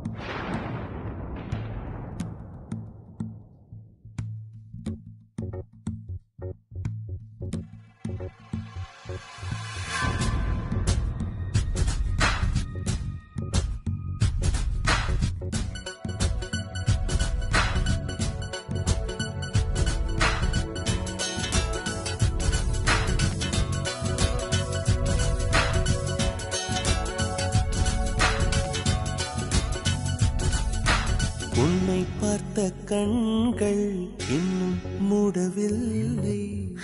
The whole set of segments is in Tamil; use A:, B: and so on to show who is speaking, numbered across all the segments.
A: உன்னை பார்த்த கண்கள் இன்னும் மூடவில்லை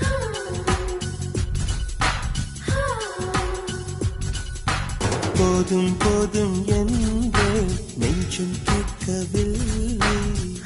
A: போதும் போதும் என்று நெஞ்சம் கேட்கவில்லை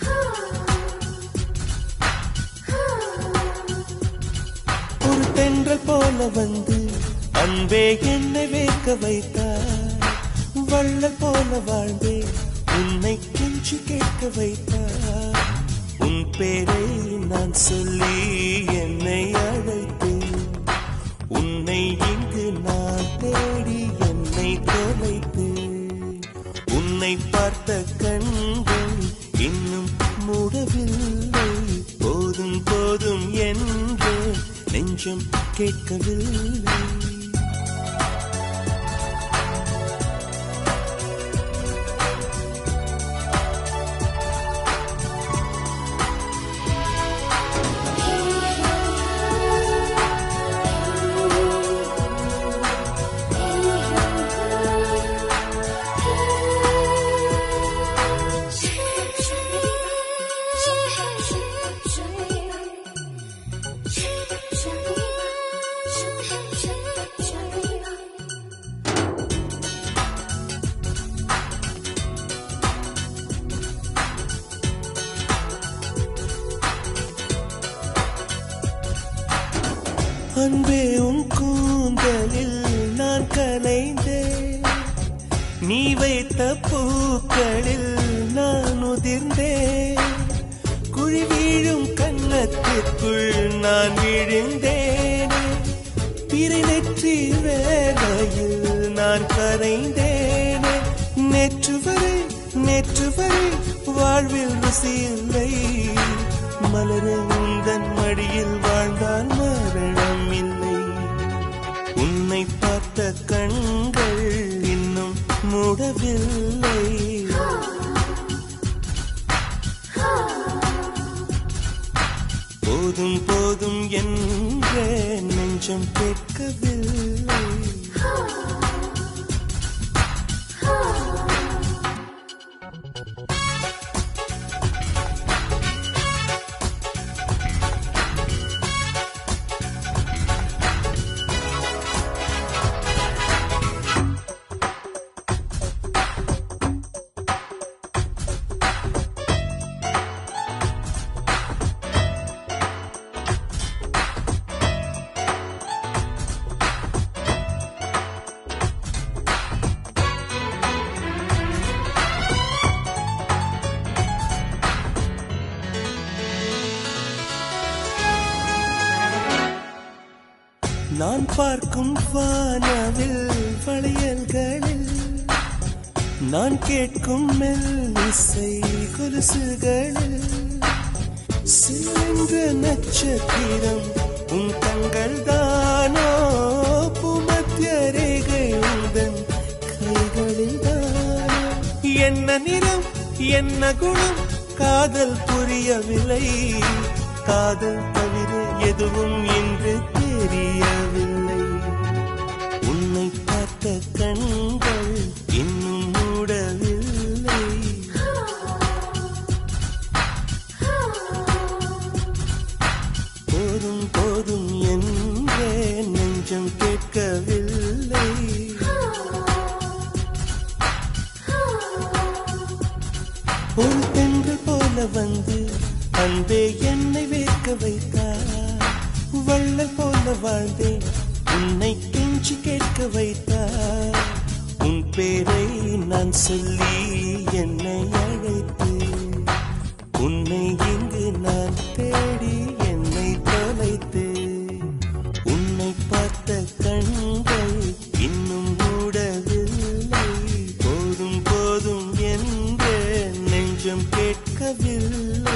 A: ஒரு தென்றல் போல வந்து அன்பே என்னை வேக்க வைத்தார் வள்ளல் போல வாழ்ந்தே உன்னை கெஞ்சி கேட்க வைத்தார் உன் பேரை நான் சொல்லி என்னை அழைத்தேன் உன்னை இங்கு நான் தேடி என்னை தொலைத்தேன் உன்னை பார்த்த கண்கள் இன்னும் மூடவில்லை போதும் போதும் என்று நெஞ்சம் கேட்கவில்லை அன்பே உன் கூந்தலில் நான் கலைந்தேன் நீ வைத்த பூக்களில் நான் உதிர்ந்தேன் குழி வீழும் கன்னத்திற்குள் நான் விழுந்தேன் பிறை நெற்றி வேலையில் நான் கரைந்தேன் நேற்று வரை நேற்று வரை வாழ்வில் ருசி இல்லை மலர உந்தன் மடியில் வாழ்ந்தால் மரணம் இல்லை உன்னை பார்த்த கண்கள் இன்னும் மூடவில்லை போதும் போதும் என்ற நெஞ்சம் கேட்கவில்லை நான் பார்க்கும் வானவில் வளையல்களில் நான் கேட்கும் மெல்லிசை கொலுசுகளில் சிலென்ற நட்சத்திரம் உன் கண்கள் தானோ புமத்திய ரேகை உந்தன் கைகளில் தானோ என்ன நிறம் என்ன குணம் காதல் புரியவில்லை காதல் தவிர எதுவும் என்று தெரியவில்லை உன்னை பார்த்த கண்கள் இன்னும் மூடவில்லை போதும் போதும் என்ற நெஞ்சம் கேட்கவில்லை ஒரு பெண்கள் போல வந்து அன்பே என்னை வேர்க்க வைத்தார் வள்ளல் போல வாழ்ந்தேன் உன்னை கெஞ்சி கேட்க வைத்தார் உன் பேரை நான் சொல்லி என்னை அழைத்து உன்னை இங்கு நான் தேடி என்னை தொலைத்து உன்னை பார்த்த கண்கள் இன்னும் மூடவில்லை போதும் போதும் என்ற கேட்கவில்லை